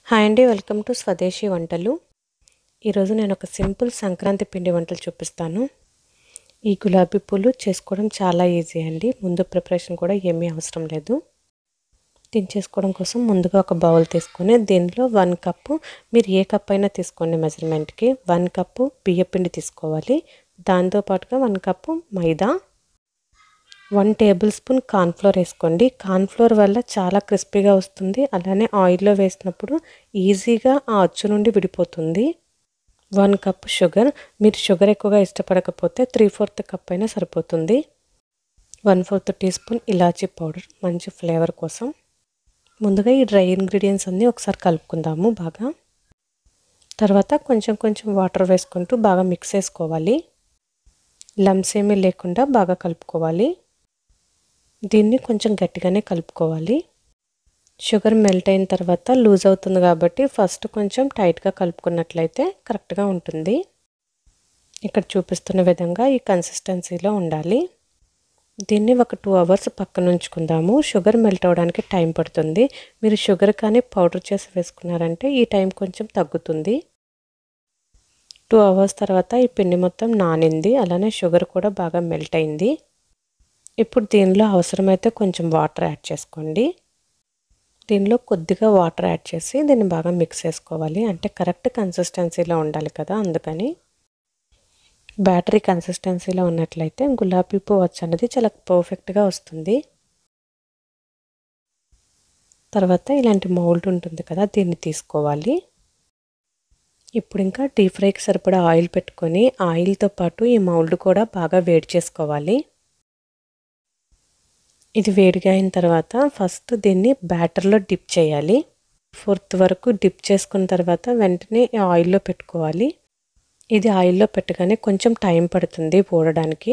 hi అండి welcome to స్వదేశీ వంటలు ఈరోజు నేను ఒక సింపుల్ సంక్రాంతి పిండి వంటలు చూపిస్తాను ఈ గులాబీ పూలు చేసుకోవడం చాలా ఈజీ అండి ముందు ప్రిపరేషన్ కూడా ఏమీ అవసరం లేదు దీన్ని చేసుకోవడం కోసం ముందుగా ఒక బౌల్ తీసుకొని దీనిలో వన్ కప్పు మీరు ఏ కప్ అయినా తీసుకోండి మెజర్మెంట్కి వన్ కప్పు బియ్యపిండి తీసుకోవాలి దాంతోపాటుగా one cup maida one tablespoon cornflour వేసుకోండి కార్న్ఫ్లోర్ వల్ల చాలా క్రిస్పీగా వస్తుంది అలానే ఆయిల్లో వేసినప్పుడు ఈజీగా ఆ అచ్చు నుండి విడిపోతుంది వన్ కప్ షుగర్ మీరు షుగర్ ఎక్కువగా ఇష్టపడకపోతే త్రీ ఫోర్త్ కప్ అయినా సరిపోతుంది one fourth teaspoon elaichi powder మంచి ఫ్లేవర్ కోసం ముందుగా ఈ డ్రై ఇంగ్రీడియంట్స్ అన్నీ ఒకసారి కలుపుకుందాము బాగా తర్వాత కొంచెం కొంచెం వాటర్ వేసుకుంటూ బాగా మిక్స్ చేసుకోవాలి లమ్స్ ఏమీ లేకుండా బాగా కలుపుకోవాలి దీన్ని కొంచెం గట్టిగానే కలుపుకోవాలి షుగర్ మెల్ట్ అయిన తర్వాత లూజ్ అవుతుంది కాబట్టి ఫస్ట్ కొంచెం టైట్గా కలుపుకున్నట్లయితే కరెక్ట్గా ఉంటుంది ఇక్కడ చూపిస్తున్న విధంగా ఈ కన్సిస్టెన్సీలో ఉండాలి దీన్ని ఒక టూ అవర్స్ పక్కన ఉంచుకుందాము షుగర్ మెల్ట్ అవ్వడానికి టైం పడుతుంది మీరు షుగర్ కానీ పౌడర్ చేసి వేసుకున్నారంటే ఈ టైం కొంచెం తగ్గుతుంది టూ అవర్స్ తర్వాత ఈ పిండి మొత్తం నానింది అలానే షుగర్ కూడా బాగా మెల్ట్ అయింది ఇప్పుడు దీనిలో అవసరమైతే కొంచెం వాటర్ యాడ్ చేసుకోండి దీనిలో కొద్దిగా వాటర్ యాడ్ చేసి దీన్ని బాగా మిక్స్ చేసుకోవాలి అంటే కరెక్ట్ కన్సిస్టెన్సీలో ఉండాలి కదా అందుకని బ్యాటరీ కన్సిస్టెన్సీలో ఉన్నట్లయితే గులాబీ పువ్వు వచ్చి అనేది చాలా పర్ఫెక్ట్గా వస్తుంది తర్వాత ఇలాంటి మౌల్డ్ ఉంటుంది కదా దీన్ని తీసుకోవాలి ఇప్పుడు ఇంకా డీప్ ఫ్రైకి సరిపడా ఆయిల్ పెట్టుకొని ఆయిల్తో పాటు ఈ మౌల్డ్ కూడా బాగా వేడి చేసుకోవాలి ఇది వేడిగా అయిన తర్వాత ఫస్ట్ దీన్ని బ్యాటర్లో డిప్ చేయాలి ఫోర్త్ వరకు డిప్ చేసుకున్న తర్వాత వెంటనే ఆయిల్లో పెట్టుకోవాలి ఇది ఆయిల్లో పెట్టగానే కొంచెం టైం పడుతుంది పోడడానికి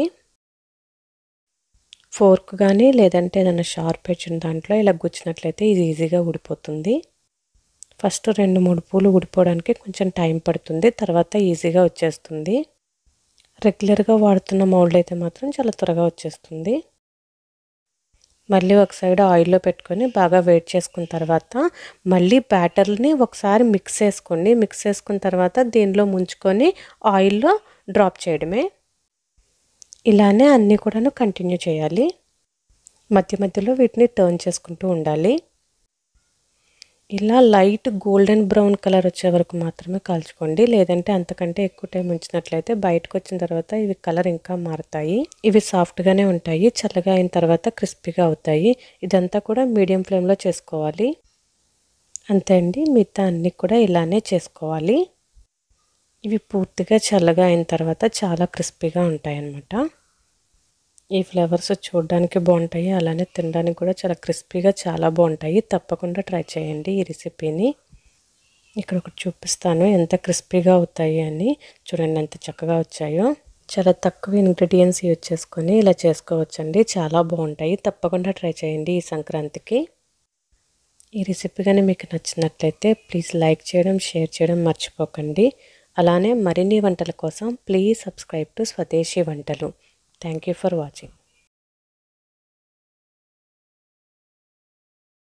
ఫోర్క్ కానీ లేదంటే ఏదైనా షార్ప్ వచ్చిన దాంట్లో ఇలా గుచ్చినట్లయితే ఇది ఈజీగా ఊడిపోతుంది ఫస్ట్ రెండు మూడు పూలు ఊడిపోవడానికి కొంచెం టైం పడుతుంది తర్వాత ఈజీగా వచ్చేస్తుంది రెగ్యులర్గా వాడుతున్న మౌల్డ్ అయితే మాత్రం చాలా త్వరగా వచ్చేస్తుంది మళ్ళీ ఒక సైడ్ ఆయిల్లో పెట్టుకొని బాగా వేడి చేసుకున్న తర్వాత మళ్ళీ బ్యాటర్ని ఒకసారి మిక్స్ చేసుకోండి మిక్స్ చేసుకున్న తర్వాత దీనిలో ముంచుకొని ఆయిల్లో డ్రాప్ చేయడమే ఇలానే అన్నీ కూడాను కంటిన్యూ చేయాలి మధ్య మధ్యలో వీటిని టర్న్ చేసుకుంటూ ఉండాలి ఇలా లైట్ గోల్డెన్ బ్రౌన్ కలర్ వచ్చే వరకు మాత్రమే కాల్చుకోండి లేదంటే అంతకంటే ఎక్కువ టైం ఉంచినట్లయితే బయటకు వచ్చిన తర్వాత ఇవి కలర్ ఇంకా మారుతాయి ఇవి సాఫ్ట్గానే ఉంటాయి చల్లగా అయిన తర్వాత క్రిస్పీగా అవుతాయి ఇదంతా కూడా మీడియం ఫ్లేమ్లో చేసుకోవాలి అంతే అండి మిగతా అన్నీ కూడా ఇలానే చేసుకోవాలి ఇవి పూర్తిగా చల్లగా అయిన తర్వాత చాలా క్రిస్పీగా ఉంటాయి అన్నమాట ఈ ఫ్లేవర్స్ చూడడానికి బాగుంటాయి అలానే తినడానికి కూడా చాలా క్రిస్పీగా చాలా బాగుంటాయి తప్పకుండా ట్రై చేయండి ఈ రెసిపీని ఇక్కడ ఒకటి చూపిస్తాను ఎంత క్రిస్పీగా అవుతాయి అని చూడండి ఎంత చక్కగా వచ్చాయో చాలా తక్కువ ఇంగ్రీడియంట్స్ యూజ్ చేసుకొని ఇలా చేసుకోవచ్చండి చాలా బాగుంటాయి తప్పకుండా ట్రై చేయండి ఈ సంక్రాంతికి ఈ రెసిపీ కానీ మీకు నచ్చినట్లయితే ప్లీజ్ లైక్ చేయడం షేర్ చేయడం మర్చిపోకండి అలానే మరిన్ని వంటల కోసం ప్లీజ్ సబ్స్క్రైబ్ టు స్వదేశీ వంటలు థ్యాంక్ యూ ఫర్ వాచింగ్